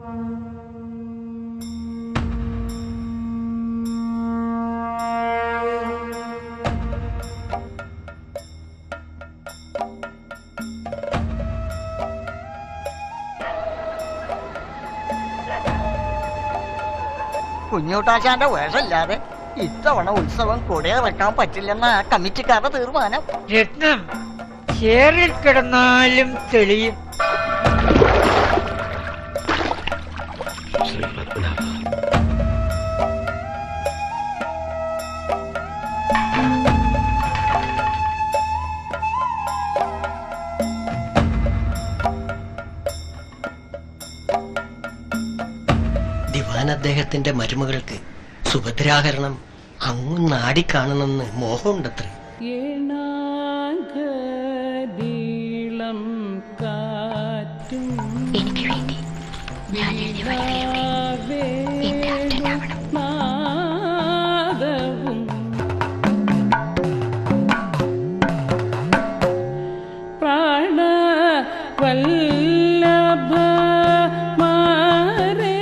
കുഞ്ഞൂട്ടാശാന്റെ വേഷമില്ലാതെ ഇത്തവണ ഉത്സവം കൊടിയിറക്കാൻ പറ്റില്ലെന്ന ആ കമ്മിറ്റിക്കാരുടെ തീരുമാനം രത്നം ചേറിൽ കിടന്നാലും തെളിയും ദിവാൻ അദ്ദേഹത്തിന്റെ മരുമകൾക്ക് സുഭദ്രാകരണം അങ്ങ് നാടിക്കാണണമെന്ന് മോഹമുണ്ടത്രേ ഏണാഗീളം കാറ്റും എനിക്ക് വേണ്ടി ഞാൻ എഴുതിയ വരികളിലൂടെ എന്റെ അർത്ഥനാവണം നാദവും പ്രാണവല്ലഭ മാരേ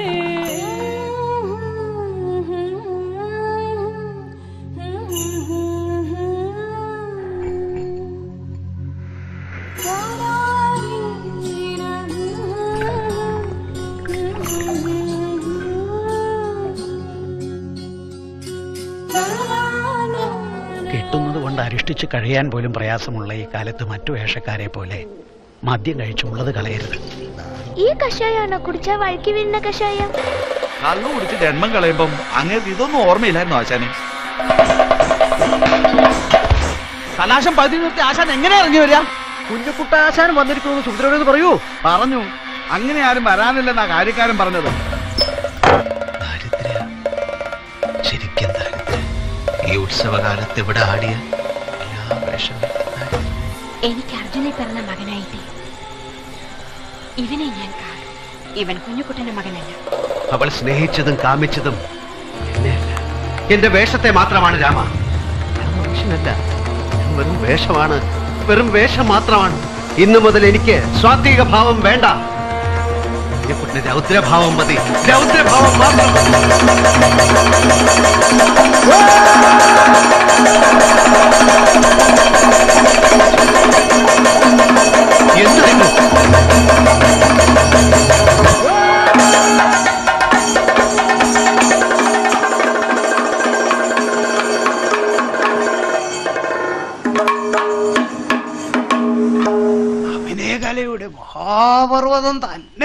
കിട്ടുന്നത് കൊണ്ട് അരിഷ്ടിച്ച് കഴിയാൻ പോലും പ്രയാസമുള്ള ഈ കാലത്ത് മറ്റു വേഷക്കാരെ പോലെ മദ്യം കഴിച്ചുള്ളത് കളയരുത് ഈ കഷായാണോ കുടിച്ചാ വഴുക്കി വീഴുന്ന കഷായം കള്ളു കുടിച്ച് ജന്മം കളയുമ്പം അങ്ങനെ ഇതൊന്നും ഓർമ്മയില്ലായിരുന്നു ആശാനെ കലാശം പതി നിർത്തി ആശാൻ എങ്ങനെ ഇറങ്ങി വരിക കുഞ്ഞുകുട്ട ആശാൻ വന്നിരിക്കുന്നു സുഭദ്രയോട് പറയൂ പറഞ്ഞു അങ്ങനെ ആരും വരാനില്ലെന്നാ കാര്യക്കാരൻ പറഞ്ഞത് ശരിക്കും ദാരിദ്ര്യം ഈ ഉത്സവകാലത്ത് ഇവിടെ ആടിയ എല്ലാ വേഷവും എനിക്ക് അർജുനെ പിറന്ന മകനായിട്ട് ഇവനെ ഞാൻ കാണും ഇവൻ കുഞ്ഞുകുട്ടന്റെ മകനല്ല അവൾ സ്നേഹിച്ചതും കാമിച്ചതും എന്നെയല്ല എന്റെ വേഷത്തെ മാത്രമാണ് രാമ ഞാൻ മനുഷ്യനല്ല ഞാൻ വെറും വേഷമാണ് വെറും വേഷം മാത്രമാണ് ഇന്നു മുതൽ എനിക്ക് സ്വാത്വിക ഭാവം വേണ്ട കുഞ്ഞുകുട്ടിന് രൗദ്രഭാവം മതി രൗദ്രഭാവം മാത്രം എന്തായിരുന്നു അഭിനയകലയുടെ മഹാപർവ്വതം തന്നെ